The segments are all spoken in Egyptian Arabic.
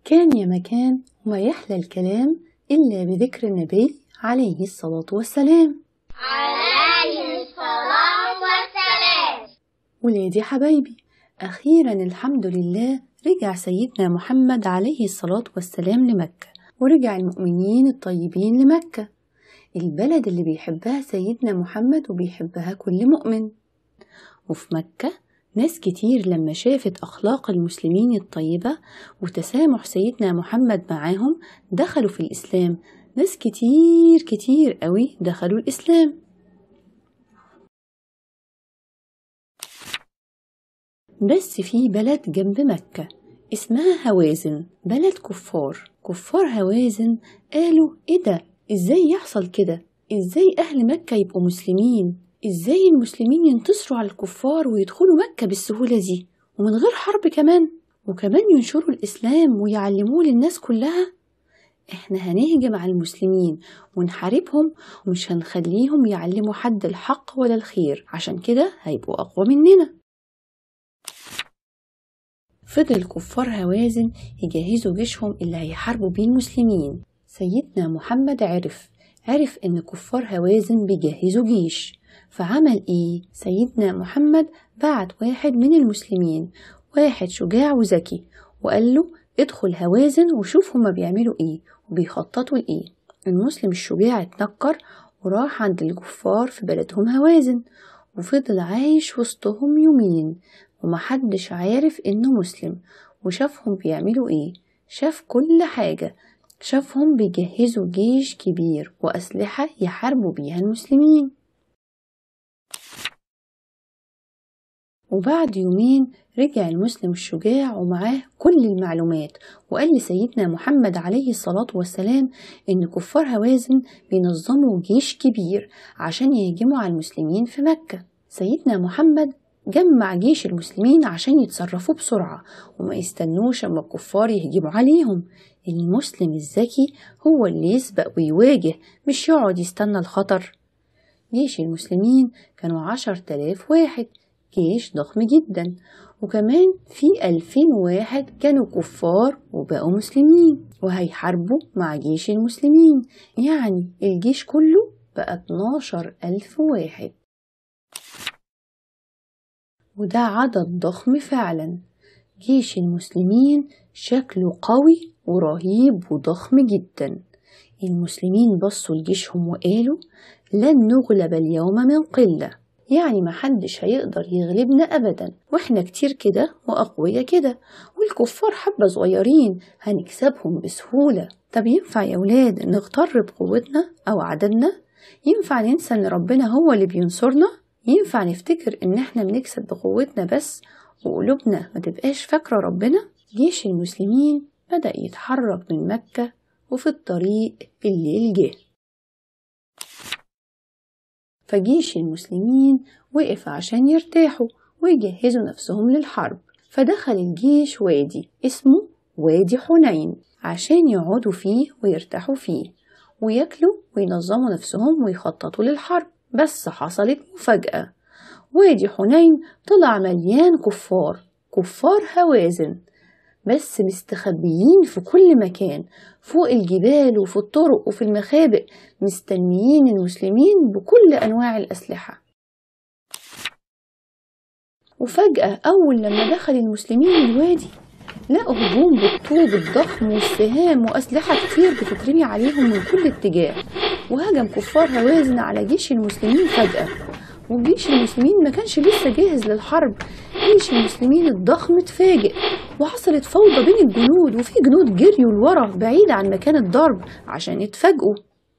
كان يا مكان وما يحلى الكلام إلا بذكر النبي عليه الصلاة والسلام عليه الصلاة والسلام ولادي حبايبي أخيرا الحمد لله رجع سيدنا محمد عليه الصلاة والسلام لمكة ورجع المؤمنين الطيبين لمكة البلد اللي بيحبها سيدنا محمد وبيحبها كل مؤمن وفي مكة ناس كتير لما شافت أخلاق المسلمين الطيبة وتسامح سيدنا محمد معاهم دخلوا في الإسلام ناس كتير كتير قوي دخلوا الإسلام بس في بلد جنب مكة اسمها هوازن بلد كفار كفار هوازن قالوا ايه ده ازاي يحصل كده ازاي اهل مكة يبقوا مسلمين ازاي المسلمين ينتصروا على الكفار ويدخلوا مكة بالسهولة دي ومن غير حرب كمان وكمان ينشروا الإسلام ويعلموه للناس كلها احنا هنهجم على المسلمين ونحاربهم ومش هنخليهم يعلموا حد الحق ولا الخير عشان كده هيبقوا أقوى مننا فضل كفار هوازن يجهزوا جيشهم اللي هيحاربوا بيه المسلمين سيدنا محمد عرف عرف ان كفار هوازن بيجهزوا جيش فعمل ايه سيدنا محمد بعت واحد من المسلمين واحد شجاع وذكي وقال له ادخل هوازن وشوف هما بيعملوا ايه وبيخططوا لايه المسلم الشجاع اتنكر وراح عند الكفار في بلدهم هوازن وفضل عايش وسطهم يومين ومحدش عارف انه مسلم وشافهم بيعملوا ايه شاف كل حاجة شافهم بيجهزوا جيش كبير وأسلحة يحاربوا بيها المسلمين وبعد يومين رجع المسلم الشجاع ومعاه كل المعلومات وقال لسيدنا محمد عليه الصلاة والسلام إن كفار هوازن بينظموا جيش كبير عشان يهجموا على المسلمين في مكة سيدنا محمد جمع جيش المسلمين عشان يتصرفوا بسرعة وما يستنوش أما الكفار يهجموا عليهم المسلم الذكي هو اللي يسبق ويواجه مش يقعد يستنى الخطر جيش المسلمين كانوا عشر تلاف واحد جيش ضخم جدا وكمان في ألفين واحد كانوا كفار وبقوا مسلمين وهيحاربوا مع جيش المسلمين يعني الجيش كله بقى 12 ألف واحد وده عدد ضخم فعلا جيش المسلمين شكله قوي ورهيب وضخم جدا المسلمين بصوا لجيشهم وقالوا لن نغلب اليوم من قلة يعني محدش هيقدر يغلبنا أبدا وإحنا كتير كده وأقوياء كده والكفار حبة صغيرين هنكسبهم بسهولة طب ينفع يا ولاد نغتر بقوتنا أو عددنا؟ ينفع ننسى إن ربنا هو اللي بينصرنا؟ ينفع نفتكر إن إحنا بنكسب بقوتنا بس وقلوبنا ما تبقاش فاكرة ربنا؟ جيش المسلمين بدأ يتحرك من مكة وفي الطريق الليل جه فجيش المسلمين وقف عشان يرتاحوا ويجهزوا نفسهم للحرب فدخل الجيش وادي اسمه وادي حنين عشان يقعدوا فيه ويرتاحوا فيه وياكلوا وينظموا نفسهم ويخططوا للحرب بس حصلت مفاجأة وادي حنين طلع مليان كفار كفار هوازن بس مستخبيين في كل مكان فوق الجبال وفي الطرق وفي المخابئ مستنيين المسلمين بكل أنواع الأسلحة وفجأة أول لما دخل المسلمين الوادي لقوا هجوم بالطوب الضخم والسهام وأسلحة كتير بتترمي عليهم من كل اتجاه وهجم كفار هوازن على جيش المسلمين فجأة وجيش المسلمين ما كانش لسه جاهز للحرب جيش المسلمين الضخم اتفاجئ وحصلت فوضى بين الجنود وفي جنود جريوا لورا بعيد عن مكان الضرب عشان يتفاجئوا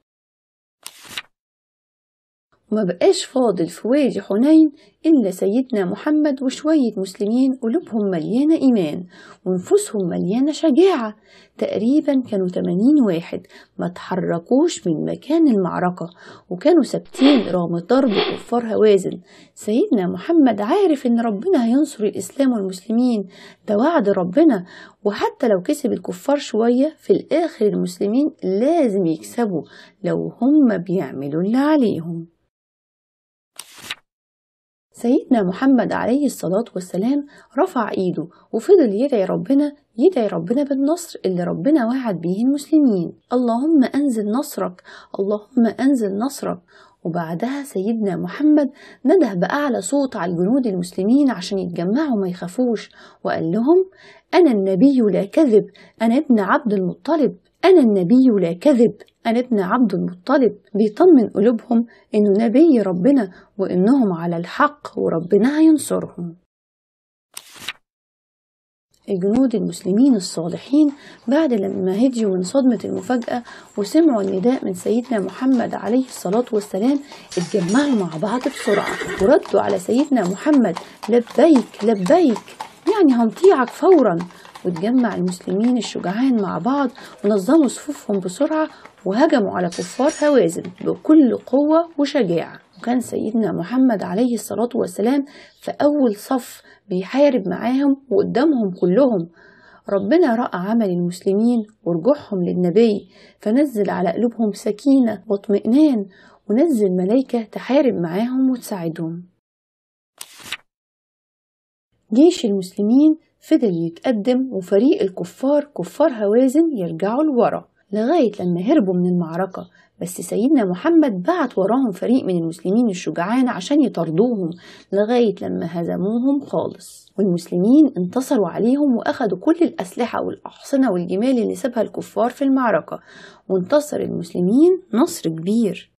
وما بقاش فاضل في وادي حنين إلا سيدنا محمد وشوية مسلمين قلوبهم مليانة إيمان ونفوسهم مليانة شجاعة تقريبا كانوا 80 واحد ما تحركوش من مكان المعركة وكانوا ثابتين رغم ضرب كفار هوازن سيدنا محمد عارف إن ربنا هينصر الإسلام والمسلمين ده وعد ربنا وحتى لو كسب الكفار شوية في الآخر المسلمين لازم يكسبوا لو هم بيعملوا اللي عليهم سيدنا محمد عليه الصلاة والسلام رفع إيده وفضل يدعي ربنا يدعي ربنا بالنصر اللي ربنا وعد بيه المسلمين اللهم أنزل نصرك اللهم أنزل نصرك وبعدها سيدنا محمد نده بأعلى صوت على الجنود المسلمين عشان يتجمعوا ما يخافوش وقال لهم أنا النبي لا كذب أنا ابن عبد المطلب أنا النبي لا كذب أنا ابن عبد المطلب بيطمن قلوبهم إنه نبي ربنا وإنهم على الحق وربنا هينصرهم الجنود المسلمين الصالحين بعد لما هديوا من صدمة المفاجأة وسمعوا النداء من سيدنا محمد عليه الصلاة والسلام اتجمعوا مع بعض بسرعة وردوا على سيدنا محمد لبيك لبيك يعني هنطيعك فورا واتجمع المسلمين الشجعان مع بعض ونظموا صفوفهم بسرعة وهجموا على كفار هوازن بكل قوة وشجاعة وكان سيدنا محمد عليه الصلاة والسلام في أول صف بيحارب معاهم وقدامهم كلهم ربنا رأى عمل المسلمين ورجوعهم للنبي فنزل على قلوبهم سكينة واطمئنان ونزل ملايكة تحارب معاهم وتساعدهم جيش المسلمين فضل يتقدم وفريق الكفار كفار هوازن يرجعوا لورا لغاية لما هربوا من المعركة بس سيدنا محمد بعت وراهم فريق من المسلمين الشجعان عشان يطردوهم لغاية لما هزموهم خالص والمسلمين انتصروا عليهم وأخدوا كل الأسلحة والأحصنة والجمال اللي سابها الكفار في المعركة وانتصر المسلمين نصر كبير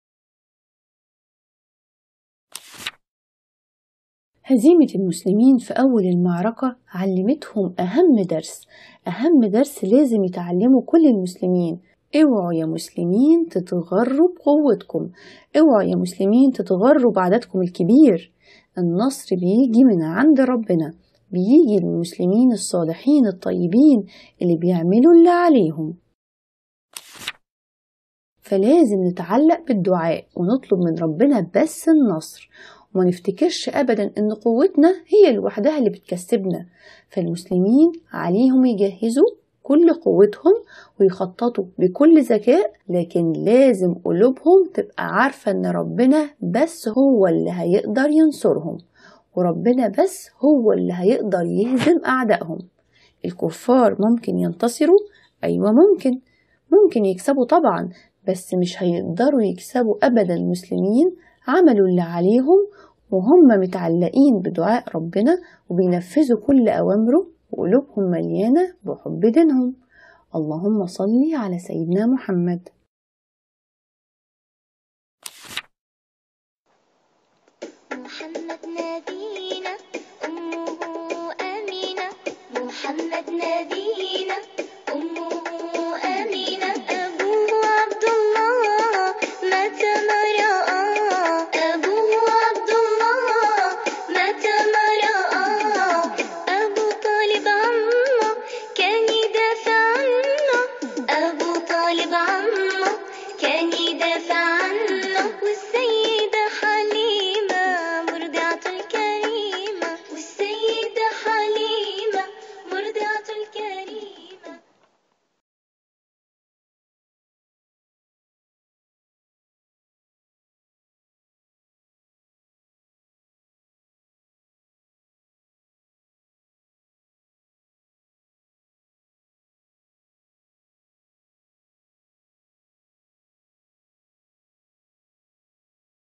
هزيمة المسلمين في أول المعركة علمتهم أهم درس أهم درس لازم يتعلمه كل المسلمين اوعوا يا مسلمين تتغروا بقوتكم اوعوا يا مسلمين تتغروا بعددكم الكبير النصر بيجي من عند ربنا بيجي للمسلمين الصالحين الطيبين اللي بيعملوا اللي عليهم فلازم نتعلق بالدعاء ونطلب من ربنا بس النصر وما نفتكرش أبدا إن قوتنا هي لوحدها اللي بتكسبنا فالمسلمين عليهم يجهزوا كل قوتهم ويخططوا بكل ذكاء لكن لازم قلوبهم تبقى عارفة إن ربنا بس هو اللي هيقدر ينصرهم وربنا بس هو اللي هيقدر يهزم أعدائهم الكفار ممكن ينتصروا أيوة ممكن ممكن يكسبوا طبعا بس مش هيقدروا يكسبوا أبدا المسلمين عملوا اللي عليهم وهم متعلقين بدعاء ربنا وبينفذوا كل أوامره وقلوبهم مليانة بحب دينهم اللهم صل على سيدنا محمد محمد نبينا أمه أمينة محمد نبينا